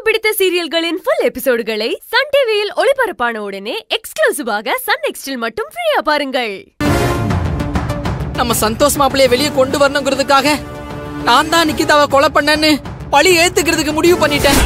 பிடித்த சீரியல்களின் full எபிசோடுகளை Sun டிவியில் ஒளிபரப்பான உடனே எக்ஸ்க்ளூசிவாக சன் நெக்ஸ்டில் மட்டும் ஃப்ரீயா பாருங்கள் நம்ம சந்தோஷ் மாப்பிளைய வெளியே கொண்டு வரணுங்கிறதுக்காக நான் தான் நிக்கிதாவை கொலை பண்ணேன்னு பழி ஏத்துக்கிறதுக்கு முடிவு பண்ணிட்டேன்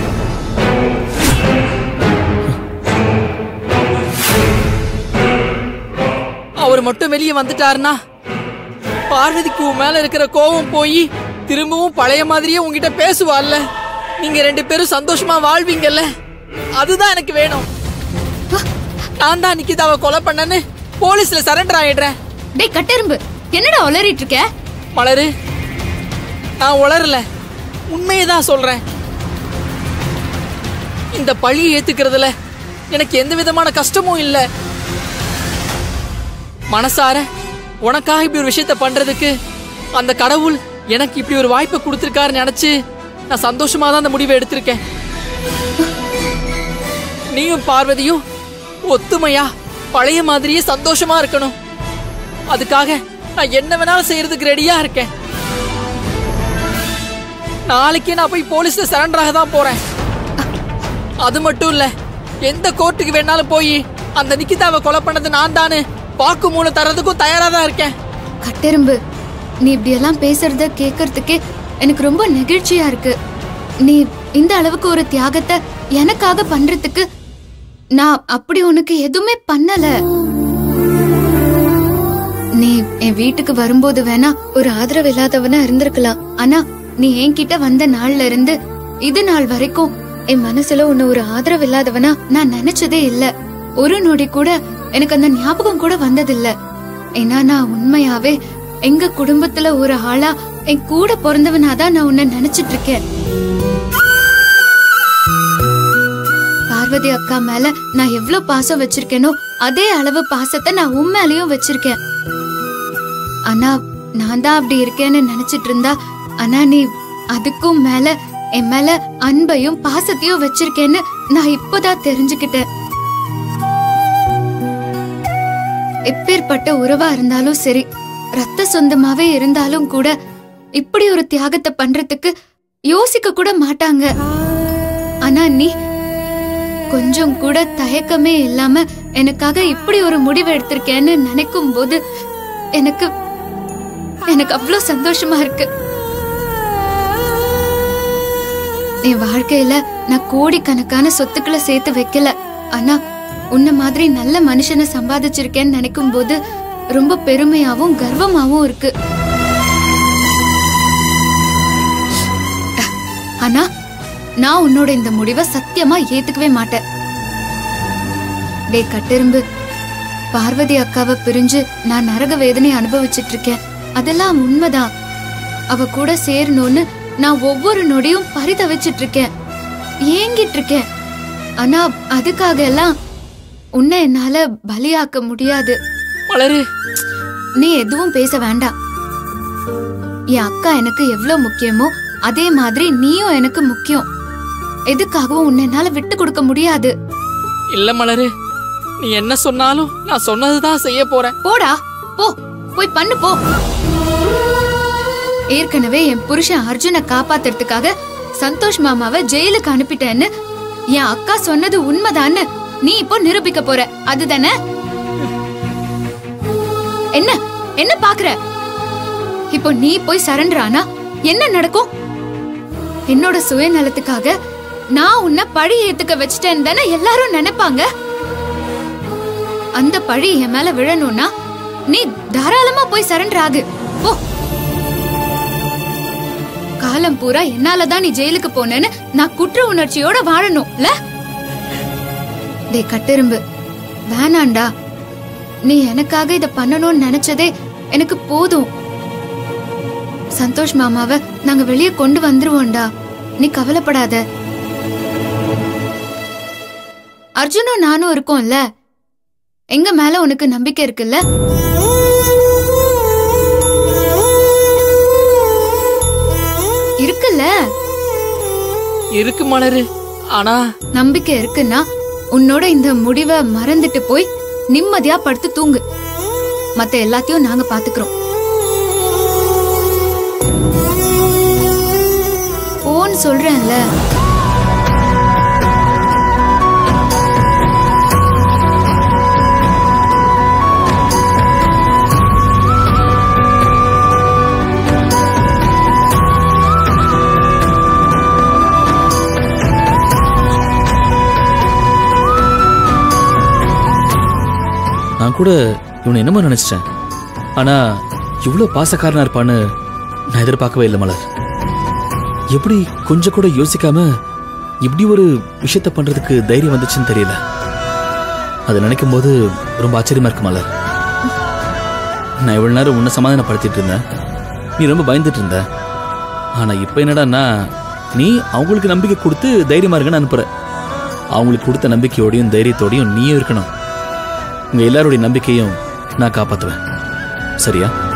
அவர் மட்டும் வெளியே வந்துட்டாருன்னா பார்வதிக்கு உன் மேல இருக்கிற கோபம் போய் திரும்பவும் பழைய மாதிரியே உங்ககிட்ட பேசுவாள்ல நீங்க ரெண்டு பேரும் சந்தோஷமா வாழ்வீங்கல்ல அதுதான் எனக்கு வேணும் நான் தான் நிக்கிதாவை கொலை பண்ணேன்னு போலீஸ்ல சரண்டர் ஆயிடுறேன் டேய் கட்டெரும்பு என்னடா உளறிட்டு இருக்க மலரு நான் உளரல உண்மையை தான் சொல்றேன் இந்த பழியை ஏத்துக்கிறதுல எனக்கு எந்த விதமான கஷ்டமும் இல்ல மனசார உனக்காக இப்படி ஒரு விஷயத்த பண்றதுக்கு அந்த கடவுள் எனக்கு இப்படி ஒரு வாய்ப்பை கொடுத்திருக்காருன்னு நினைச்சு நான் சந்தோஷமா தான் அந்த முடிவை எடுத்திருக்கேன் நீயும் பார்வதியும் ஒத்துமையா பழைய மாதிரியே சந்தோஷமா இருக்கணும் அதுக்காக நான் என்ன வேணாலும் செய்யறதுக்கு ரெடியா இருக்கேன் நாளைக்கே நான் போய் போலீஸ்ல சரண்டராக தான் போறேன் அது மட்டும் இல்ல எந்த கோர்ட்டுக்கு வேணாலும் போய் அந்த நிக்கிதாவை கொலை பண்ணது நான் தானு வாக்குமூலம் தரதுக்கும் தயாரா தான் இருக்கேன் கட்டெரும்பு நீ இப்படி எல்லாம் பேசுறத கேட்கறதுக்கே எனக்கு ரொம்ப நெகிழ்ச்சியா இருக்கு நீ இந்த அளவுக்கு ஒரு தியாகத்தை எனக்காக பண்றதுக்கு நான் அப்படி உனக்கு எதுவுமே பண்ணல நீ என் வீட்டுக்கு வரும்போது வேணா ஒரு ஆதரவு இல்லாதவனா இருந்திருக்கலாம் ஆனா நீ என்கிட்ட வந்த நாள்ல இருந்து இது நாள் வரைக்கும் என் மனசுல உன்னை ஒரு ஆதரவு இல்லாதவனா நான் நினைச்சதே இல்ல ஒரு நொடி கூட எனக்கு அந்த ஞாபகம் கூட வந்ததில்ல ஏன்னா நான் உண்மையாவே எங்க குடும்பத்துல ஒரு ஆளா என் கூட பிறந்தவனாதான் நான் உன்னை நினைச்சிட்டு இருக்கேன் பார்வதி அக்கா மேல நான் எவ்வளவு பாசம் வச்சிருக்கேனோ அதே அளவு பாசத்தை நான் உன் மேலயும் வச்சிருக்கேன் ஆனா நான் தான் அப்படி இருக்கேன்னு நினைச்சிட்டு இருந்தா ஆனா நீ அதுக்கும் மேல என் மேல அன்பையும் பாசத்தையும் வச்சிருக்கேன்னு நான் இப்போதான் தெரிஞ்சுக்கிட்டேன் எப்பேற்பட்ட உறவா இருந்தாலும் சரி ரத்த சொந்தமாவே இருந்தாலும் கூட இப்படி ஒரு தியாகத்தை பண்றதுக்கு யோசிக்க கூட மாட்டாங்க ஆனா நீ கொஞ்சம் கூட தயக்கமே இல்லாம எனக்காக இப்படி ஒரு முடிவு எடுத்திருக்கேன்னு நினைக்கும் போது எனக்கு எனக்கு அவ்வளவு சந்தோஷமா இருக்கு என் வாழ்க்கையில நான் கோடிக்கணக்கான சொத்துக்களை சேர்த்து வைக்கல ஆனா உன்ன மாதிரி நல்ல மனுஷனை சம்பாதிச்சிருக்கேன்னு நினைக்கும் போது ரொம்ப பெருமையாவும் கர்வமாவும் இருக்கு ஆனா நான் உன்னோட இந்த முடிவை சத்தியமா ஏத்துக்கவே மாட்டேன் டே கட்டெரும்பு பார்வதி அக்காவை பிரிஞ்சு நான் நரக வேதனை அனுபவிச்சிட்டு இருக்கேன் அதெல்லாம் உண்மைதான் அவ கூட சேரணும்னு நான் ஒவ்வொரு நொடியும் பரிதவிச்சிட்டு இருக்கேன் ஏங்கிட்டு இருக்கேன் ஆனா அதுக்காக எல்லாம் உன்னை என்னால பலியாக்க முடியாது மலரு நீ எதுவும் பேச வேண்டாம் என் அக்கா எனக்கு எவ்வளவு முக்கியமோ அதே மாதிரி நீயும் எனக்கு முக்கியம் எதுக்காகவும் உன்னை என்னால விட்டு கொடுக்க முடியாது இல்ல மலரு நீ என்ன சொன்னாலும் நான் சொன்னதுதான் செய்ய போறேன் போடா போ போய் பண்ணு போ ஏற்கனவே என் புருஷன் அர்ஜுனை காப்பாத்துறதுக்காக சந்தோஷ் மாமாவை ஜெயிலுக்கு அனுப்பிட்டேன்னு என் அக்கா சொன்னது உண்மைதான்னு நீ இப்போ நிரூபிக்க போற அதுதானே என்ன என்ன பாக்குற இப்போ நீ போய் சரண்டர் ஆனா என்ன நடக்கும் என்னோட சுயநலத்துக்காக நான் உன்னை பழி ஏத்துக்க வச்சிட்டேன்னு தானே எல்லாரும் நினைப்பாங்க அந்த பழி என் மேல விழணும்னா நீ தாராளமா போய் சரண்டர் ஆகு போ காலம் பூரா என்னாலதான் நீ ஜெயிலுக்கு போனேன்னு நான் குற்ற உணர்ச்சியோட வாழணும்ல டேய் கட்டெரும்பு வேணாண்டா நீ எனக்காக இத பண்ணணும்னு நினைச்சதே எனக்கு போதும் சந்தோஷ் மாமாவை நாங்க வெளியே கொண்டு வந்துருவோம்டா நீ கவலைப்படாத அர்ஜுனும் நானும் இருக்கோம்ல எங்க மேல உனக்கு நம்பிக்கை இருக்குல்ல இருக்குல்ல இருக்கு மலரு ஆனா நம்பிக்கை இருக்குன்னா உன்னோட இந்த முடிவை மறந்துட்டு போய் நிம்மதியா படுத்து தூங்கு மத்த எல்லாத்தையும் நாங்க பாத்துக்கிறோம் போன்னு சொல்றேன்ல கூட இவனை என்னமோ நினைச்சிட்டேன் ஆனா இவ்வளவு பாசக்காரனா இருப்பான்னு நான் எதிர்பார்க்கவே இல்லை மலர் எப்படி கொஞ்சம் கூட யோசிக்காம இப்படி ஒரு விஷயத்த பண்றதுக்கு தைரியம் வந்துச்சுன்னு தெரியல அதை நினைக்கும் போது ரொம்ப ஆச்சரியமா இருக்கு மலர் நான் இவ்வளவு நேரம் உன்னை சமாதானப்படுத்திட்டு இருந்தேன் நீ ரொம்ப பயந்துட்டு இருந்த ஆனா இப்ப என்னடான்னா நீ அவங்களுக்கு நம்பிக்கை கொடுத்து தைரியமா இருக்குன்னு அனுப்புற அவங்களுக்கு கொடுத்த நம்பிக்கையோடையும் தைரியத்தோடையும் நீயும் இருக்கணும் உங்க எல்லாருடைய நம்பிக்கையும் நான் காப்பாத்துவேன் சரியா